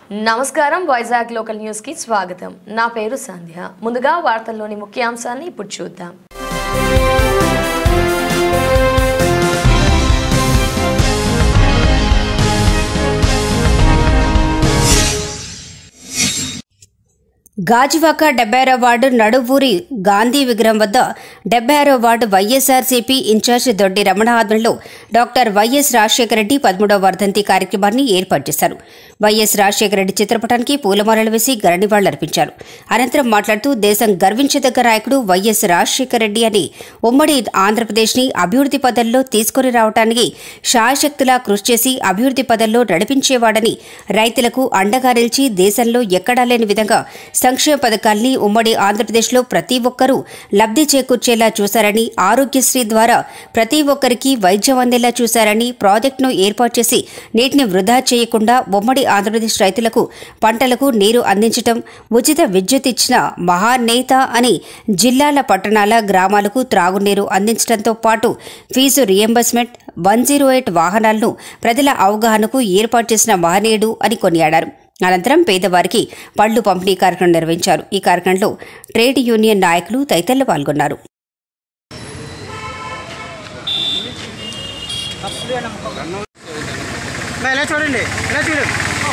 నమస్కారం Vizag local news కి స్వాగతం నా పేరు సంధ్య ముందుగా వార్తల్లోని ముఖ్యాంశాన్ని ఇప్పుడు చూద్దాం గాజువాక డెబ్బై ఆరో వార్డు నడువూరి గాంధీ విగ్రహం వద్ద డెబ్బై ఆరో వార్డు వైఎస్ఆర్సీపీ ఇన్ఛార్జ్ దొడ్డి రమణ ఆధ్వర్యంలో డాక్టర్ వైఎస్ రాజశేఖర రెడ్డి పదమూడవ వర్ధంతి కార్యక్రమాన్ని ఏర్పాటు చేశారు వైఎస్ రాజశేఖర రెడ్డి చిత్రపటానికి పూలమాలలు వేసి గరణివాళ్లర్పించారు అనంతరం మాట్లాడుతూ దేశం గర్వించదగ్గ నాయకుడు వైఎస్ రాజశేఖర రెడ్డి అని ఉమ్మడి ఆంధ్రప్రదేశ్ని అభివృద్ధి పదంలో తీసుకుని రావడానికి శాయశక్తులా కృషి చేసి అభివృద్ధి పదంలో నడిపించేవాడని రైతులకు అండగా నిలిచి దేశంలో ఎక్కడా లేని విధంగా సంక్షేమ పథకాల్ని ఉమ్మడి ఆంధ్రప్రదేశ్లో ప్రతి ఒక్కరూ లబ్ధి చేకూర్చేలా చూశారని ఆరోగ్యశ్రీ ద్వారా ప్రతి ఒక్కరికి వైద్యం అందేలా చూశారని ప్రాజెక్టును ఏర్పాటు చేసి నీటిని వృధా చేయకుండా ఉమ్మడి ఆంధ్రప్రదేశ్ రైతులకు పంటలకు నీరు అందించటం ఉచిత విద్యుత్ ఇచ్చిన మహానేత అని జిల్లాల పట్టణాల గ్రామాలకు త్రాగునీరు అందించడంతో పాటు fee reimbursement one zero eight వాహనాలను ప్రజల అవగాహనకు ఏర్పాటు చేసిన మహనీయుడు అని కొనియాడారు అనంతరం పేదవారికి పళ్లు పంపిణీ కార్యక్రమం నిర్వహించారు ఈ కార్యక్రమంలో ట్రేడ్ యూనియన్ నాయకులు తదితరులు పాల్గొన్నారు నా ఇలా చూడండి ఇలా చూడండి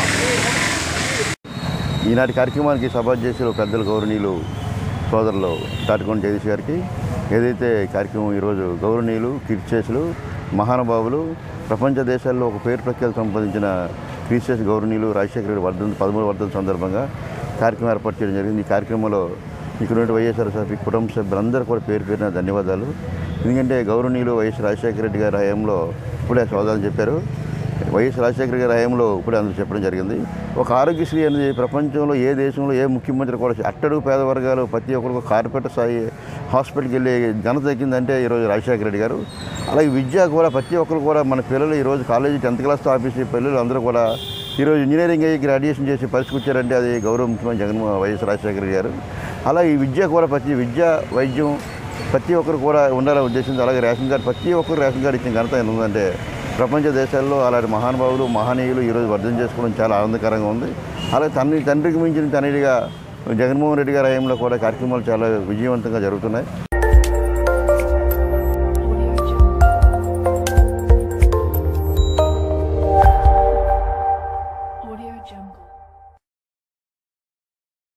ఈనాటి కార్యక్రమానికి సభాధ్యక్షులు పెద్దలు గౌరవనీయులు సోదరులు తాటికొండ జగదీష్ గారికి ఏదైతే కార్యక్రమం ఈరోజు గౌరవనీయులు కీర్తిశేషులు మహానుభావులు ప్రపంచ దేశాల్లో ఒక పేరు ప్రఖ్యాతి సంపాదించిన కీర్తిశేష గౌరవనీయులు రాజశేఖర రెడ్డి వర్ధంతి పదమూడు వర్ధంతి సందర్భంగా కార్యక్రమం ఏర్పాటు చేయడం జరిగింది ఈ కార్యక్రమంలో ఇక్కడ ఉన్న వైఎస్ఆర్సీపీ కుటుంబ సభ్యులందరూ కూడా పేరు పేరున ధన్యవాదాలు ఎందుకంటే గౌరవనీయులు వైఎస్ రాజశేఖర రెడ్డి గారి హయాంలో ఇప్పుడే సోదాలు చెప్పారు వైఎస్ రాజశేఖర గారి హయాంలో ఇప్పుడే అందరూ చెప్పడం జరిగింది ఒక ఆరోగ్యశ్రీ అనేది ప్రపంచంలో ఏ దేశంలో ఏ ముఖ్యమంత్రి కూడా అట్టడుగు పేద వర్గాలు ప్రతి ఒక్కరికి కార్పొరేట్ స్థాయి హాస్పిటల్కి వెళ్ళే ఘనత దక్కిందంటే ఈరోజు రాజశేఖర రెడ్డి గారు అలాగే విద్య కూడా ప్రతి ఒక్కరు కూడా మన పిల్లలు ఈరోజు కాలేజీ టెన్త్ క్లాస్ ఆఫీస్ పిల్లలు అందరూ కూడా ఈరోజు ఇంజనీరింగ్ అయ్యి గ్రాడ్యుయేషన్ చేసి పరిస్థితి వచ్చారంటే అది గౌరవ ముఖ్యమంత్రి జగన్మోహన్ వైఎస్ రాజశేఖర రెడ్డి గారు అలాగే ఈ విద్య కూడా ప్రతి విద్య వైద్యం ప్రతి ఒక్కరు కూడా ఉండాలనే ఉద్దేశంతో అలాగే రేషన్ కార్డు ప్రతి ఒక్కరు రేషన్ కార్డు ఇచ్చిన ఘనత ఆయన ఉందంటే ప్రపంచ దేశాల్లో అలాంటి మహానుభావులు మహనీయులు ఈరోజు వర్ధం చేసుకోవడం చాలా ఆనందకరంగా ఉంది అలాగే తండ్రి తండ్రికి మించిన తనయుడిగా జగన్మోహన్ రెడ్డి గారి హయాంలో కూడా కార్యక్రమాలు చాలా విజయవంతంగా జరుగుతున్నాయి